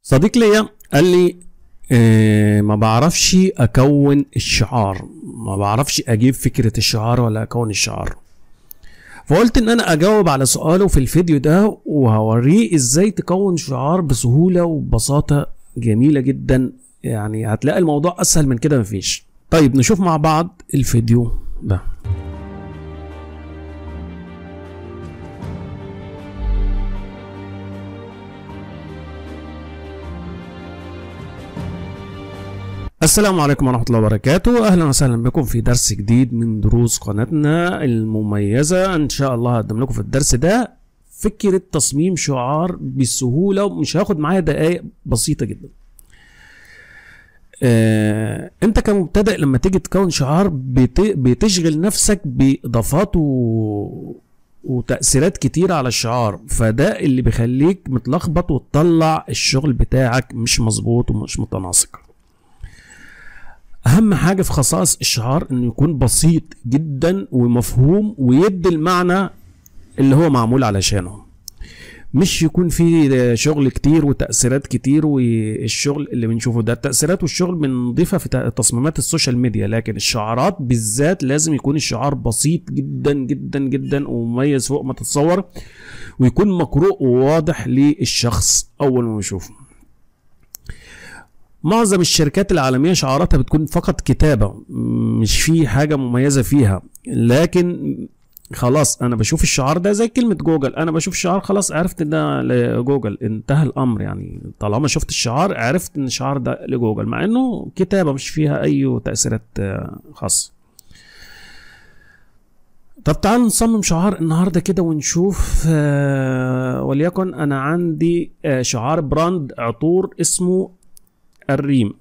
صديق ليا قال لي آه ما بعرفش اكون الشعار ما بعرفش اجيب فكرة الشعار ولا اكون الشعار فقلت ان انا اجاوب على سؤاله في الفيديو ده وهوريه ازاي تكون شعار بسهولة وببساطة جميلة جدا يعني هتلاقي الموضوع اسهل من كده مفيش طيب نشوف مع بعض الفيديو ده السلام عليكم ورحمة الله وبركاته أهلا وسهلا بكم في درس جديد من دروس قناتنا المميزة إن شاء الله هقدم لكم في الدرس ده فكرة تصميم شعار بسهولة ومش هاخد معايا دقايق بسيطة جدا آه، انت كمبتدئ لما تيجي تكون شعار بت... بتشغل نفسك باضافات و... وتأثيرات كتيرة على الشعار فده اللي بيخليك متلخبط وتطلع الشغل بتاعك مش مظبوط ومش متناسق اهم حاجة في خصائص الشعار انه يكون بسيط جدا ومفهوم ويدي المعنى اللي هو معمول علشانه مش يكون فيه شغل كتير وتأثيرات كتير والشغل اللي بنشوفه ده التأثيرات والشغل بنضيفها في تصميمات السوشيال ميديا لكن الشعارات بالذات لازم يكون الشعار بسيط جدا جدا جدا ومميز فوق ما تتصور ويكون مقروء وواضح للشخص أول ما يشوفه معظم الشركات العالمية شعاراتها بتكون فقط كتابة مش في حاجة مميزة فيها لكن خلاص انا بشوف الشعار ده زي كلمة جوجل انا بشوف الشعار خلاص عرفت ان ده لجوجل انتهى الامر يعني طالما شفت الشعار عرفت ان الشعار ده لجوجل مع انه كتابة مش فيها اي تأثيرات خاصة طب تعال نصمم شعار النهارده كده ونشوف وليكن انا عندي شعار براند عطور اسمه الريم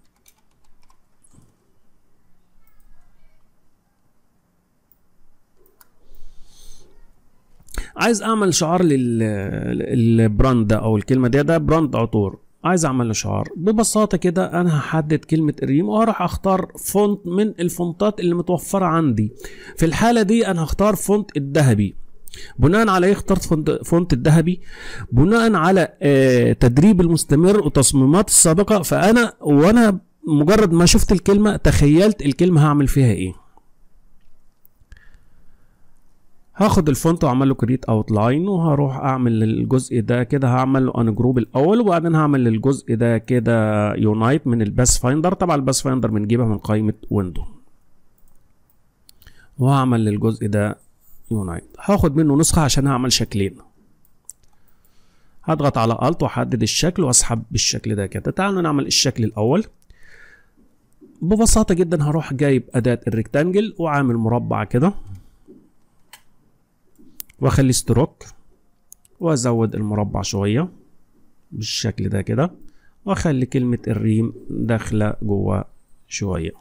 عايز اعمل شعار للبراند ده او الكلمه دي ده براند عطور عايز اعمل له شعار ببساطه كده انا هحدد كلمه الريم وهروح اختار فونت من الفونتات اللي متوفره عندي في الحاله دي انا هختار فونت الذهبي بناء على ايه اخترت فونت, فونت الذهبي بناء على آه تدريب المستمر وتصميمات السابقه فانا وانا مجرد ما شفت الكلمه تخيلت الكلمه هعمل فيها ايه هاخد الفونت واعمل له كريت اوت لاين وهروح اعمل الجزء ده كده هعمل له ان جروب الاول وبعدين هعمل للجزء ده كده يونايت من الباس فايندر طبعا الباس فايندر بنجيبها من قائمه ويندو وهعمل للجزء ده يونايت هاخد منه نسخه عشان هعمل شكلين هضغط على الت واحدد الشكل واسحب بالشكل ده كده تعالوا نعمل الشكل الاول ببساطه جدا هروح جايب اداه الريكتانجل وعامل مربع كده واخلي ستروك وازود المربع شوية بالشكل ده كده واخلي كلمة الريم داخلة جوه شوية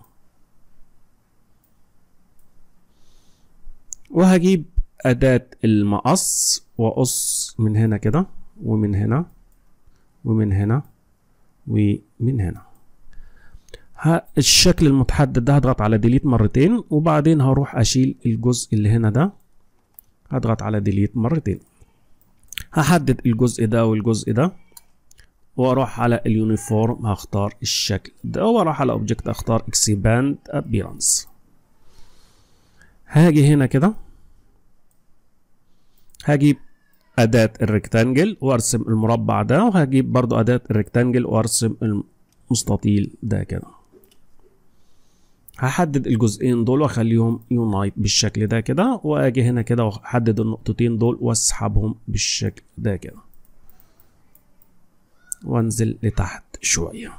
وهجيب أداة المقص وأقص من هنا كده ومن هنا ومن هنا ومن هنا الشكل المتحدد ده هضغط على ديليت مرتين وبعدين هروح أشيل الجزء اللي هنا ده هضغط على ديليت مرتين هحدد الجزء ده والجزء ده واروح على اليونيفورم هختار الشكل ده واروح على اوبجكت اختار اكسباند ابيرانس هاجي هنا كده هجيب أداة الريكتانجل وارسم المربع ده وهجيب برضو أداة الريكتانجل وارسم المستطيل ده كده هحدد الجزئين دول واخليهم يونايت بالشكل ده كده واجي هنا كده واحدد النقطتين دول واسحبهم بالشكل ده كده وانزل لتحت شويه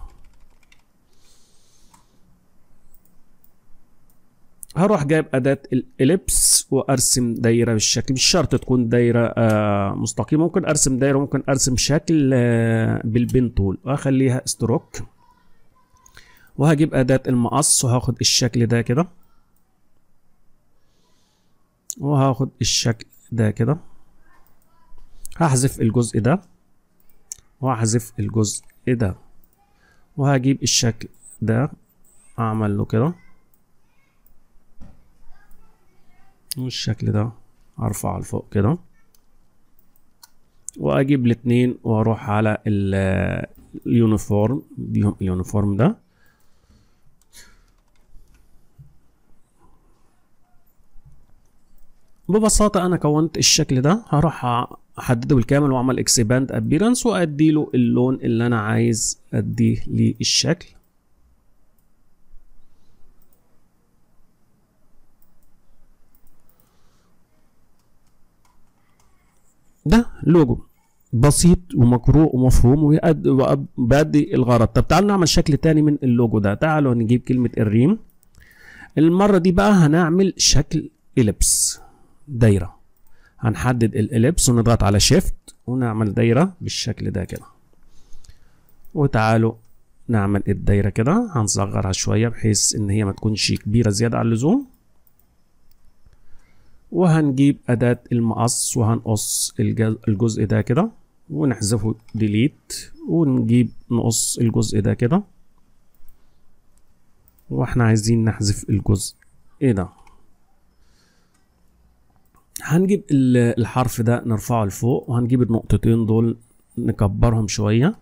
هروح جايب أداة الإليبس وأرسم دايرة بالشكل مش شرط تكون دايرة آه مستقيمة ممكن أرسم دايرة ممكن أرسم شكل آه بالبين تول وأخليها ستروك وهجيب أداة المقص وهاخد الشكل ده كده وهاخد الشكل ده كده هحذف الجزء ده وهحذف الجزء ده وهجيب الشكل ده أعمل له كده والشكل ده ارفعه لفوق كده واجيب الاتنين واروح على اليونيفورم نديهم اليونيفورم ده ببساطة أنا كونت الشكل ده هروح أحدده بالكامل وأعمل اكسباند ابيرنس وأدي له اللون اللي أنا عايز أديه للشكل ده لوجو بسيط ومقروء ومفهوم وبأدي الغرض طب تعالوا نعمل شكل تاني من اللوجو ده تعالوا نجيب كلمة الريم المرة دي بقى هنعمل شكل إليبس دايرة هنحدد الإليبس ونضغط على شيفت ونعمل دايرة بالشكل ده كده وتعالوا نعمل الدايرة كده هنصغرها شوية بحيث إن هي ما تكونش كبيرة زيادة عن اللزوم وهنجيب أداة المقص وهنقص الجزء ده كده ونحذفه ديليت ونجيب نقص الجزء ده كده واحنا عايزين نحذف الجزء ايه ده هنجيب الحرف ده نرفعه لفوق وهنجيب النقطتين دول نكبرهم شوية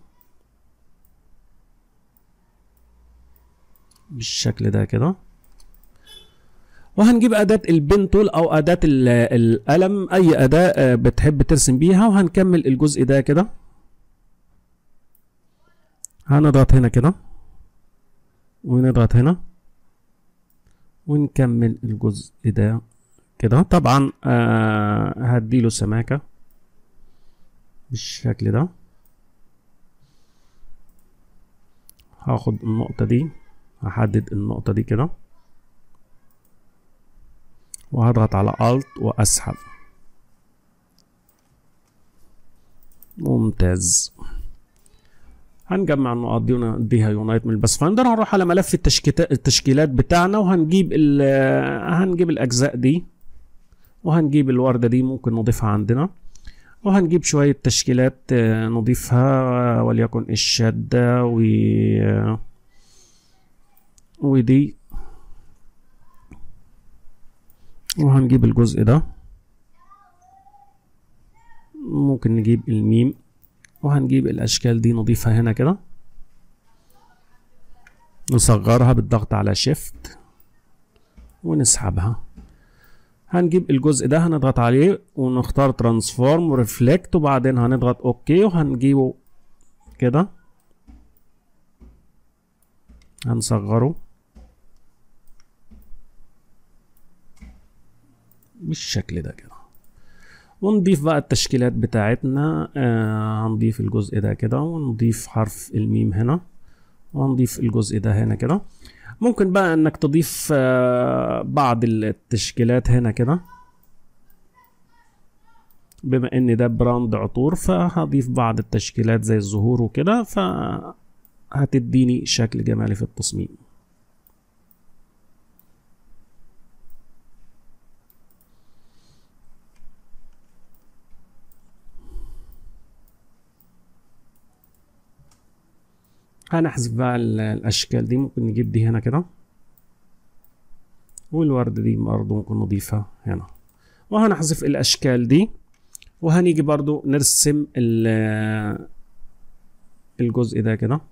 بالشكل ده كده وهنجيب أداة البن تول أو أداة القلم أي أداة بتحب ترسم بيها وهنكمل الجزء ده كده هنضغط هنا كده ونضغط هنا ونكمل الجزء ده كده طبعا آه هديله سماكة بالشكل ده هاخد النقطة دي هحدد النقطة دي كده وهضغط على Alt وأسحب ممتاز هنجمع النقط دي ونديها يونايت من الباس فايندر هنروح على ملف التشكيلات بتاعنا وهنجيب هنجيب الأجزاء دي وهنجيب الوردة دي ممكن نضيفها عندنا وهنجيب شوية تشكيلات نضيفها وليكن الشدة و ودي وهنجيب الجزء ده ممكن نجيب الميم وهنجيب الاشكال دي نضيفها هنا كده نصغرها بالضغط على شيفت ونسحبها هنجيب الجزء ده هنضغط عليه ونختار ترانسفورم وريفلكت وبعدين هنضغط اوكي وهنجيبه كده هنصغره بالشكل ده كده ونضيف بقى التشكيلات بتاعتنا آه هنضيف الجزء ده كده ونضيف حرف الميم هنا وهنضيف الجزء ده هنا كده ممكن بقى انك تضيف آه بعض التشكيلات هنا كده بما ان ده براند عطور فهضيف بعض التشكيلات زي الزهور وكده فهتديني شكل جمالي في التصميم هنحذف بقى الاشكال دي ممكن نجيب دي هنا كده والوردة دي برضه ممكن نضيفها هنا وهنحذف الاشكال دي وهنيجي برضو نرسم الجزء ده كده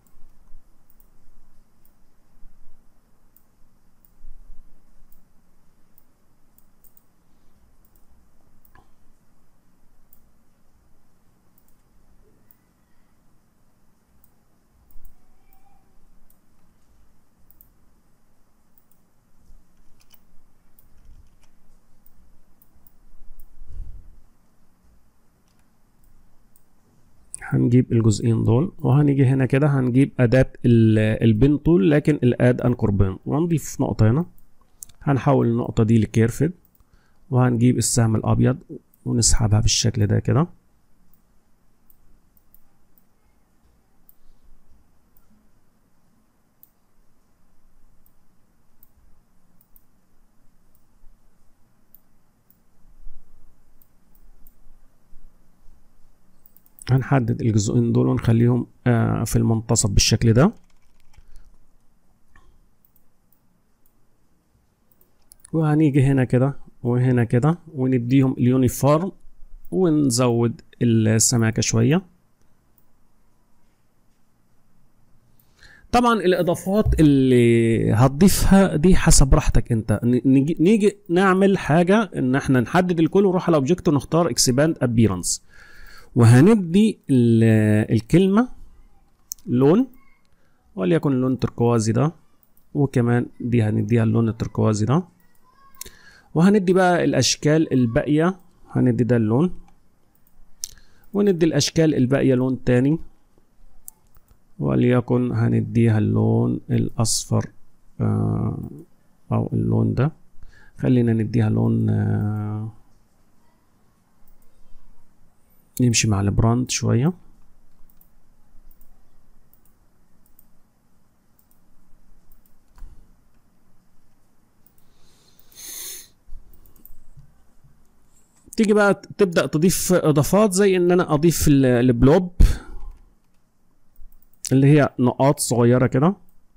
هنجيب الجزئين دول وهنيجي هنا كده هنجيب أداة البن طول لكن الآد أنكر بين وهنضيف نقطة هنا هنحول النقطة دي لكيرفد وهنجيب السهم الأبيض ونسحبها بالشكل ده كده هنحدد الجزئين دول ونخليهم آه في المنتصف بالشكل ده وهنيجي هنا كده وهنا كده ونديهم اليونيفورم ونزود السماكة شوية طبعا الاضافات اللي هتضيفها دي حسب راحتك انت ن- نيجي, نيجي نعمل حاجه ان احنا نحدد الكل ونروح على اوبجكت ونختار اكسباند ابيرنس وهندي ال- الكلمه لون وليكن اللون التركوازي ده وكمان دي هنديها اللون التركوازي ده وهندي بقى الاشكال الباقيه هندي ده اللون وندي الاشكال الباقيه لون تاني وليكن هنديها اللون الاصفر آه او اللون ده خلينا نديها لون آه نمشي مع البراند شويه تيجي بقى تبدا تضيف اضافات زي ان انا اضيف ال- البلوب اللي هي نقاط صغيره كده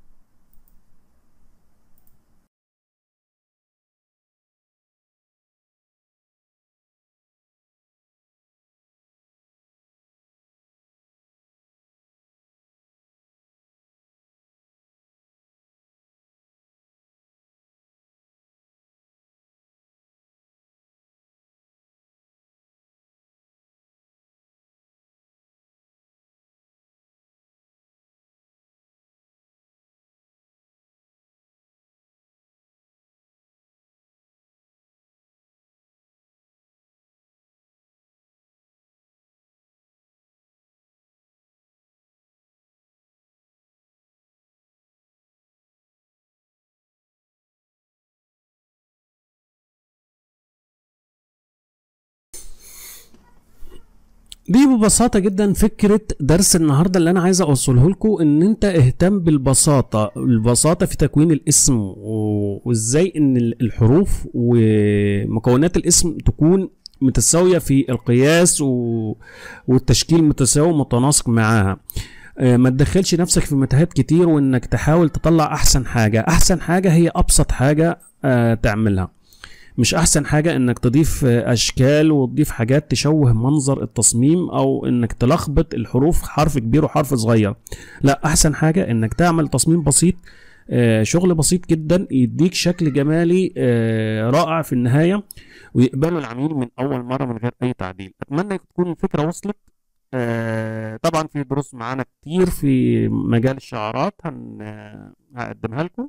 دي ببساطة جدا فكرة درس النهاردة اللي أنا عايز أوصله لكم إن أنت اهتم بالبساطة البساطة في تكوين الاسم و- وإزاي إن ال- الحروف ومكونات الاسم تكون متساوية في القياس و... والتشكيل متساوي ومتناسق معاها آه، ما تدخلش نفسك في متاهات كتير وإنك تحاول تطلع أحسن حاجة أحسن حاجة هي أبسط حاجة آه، تعملها مش احسن حاجة انك تضيف آه، اشكال وتضيف حاجات تشوه منظر التصميم او انك تلخبط الحروف حرف كبير وحرف صغير لا احسن حاجة انك تعمل تصميم بسيط آه، شغل بسيط جدا يديك شكل جمالي آه، رائع في النهاية ويقبله العميل من اول مرة من غير اي تعديل اتمنى تكون الفكرة وصلت آه، طبعا في دروس معانا كتير في مجال الشعارات هن... آه، هقدمها لكم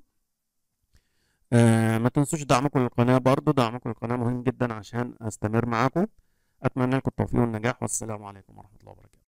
آه ما تنسوش دعمكم للقناة برضو دعمكم للقناة مهم جدا عشان استمر معاكم اتمنى لكم التوفيق والنجاح والسلام عليكم ورحمة الله وبركاته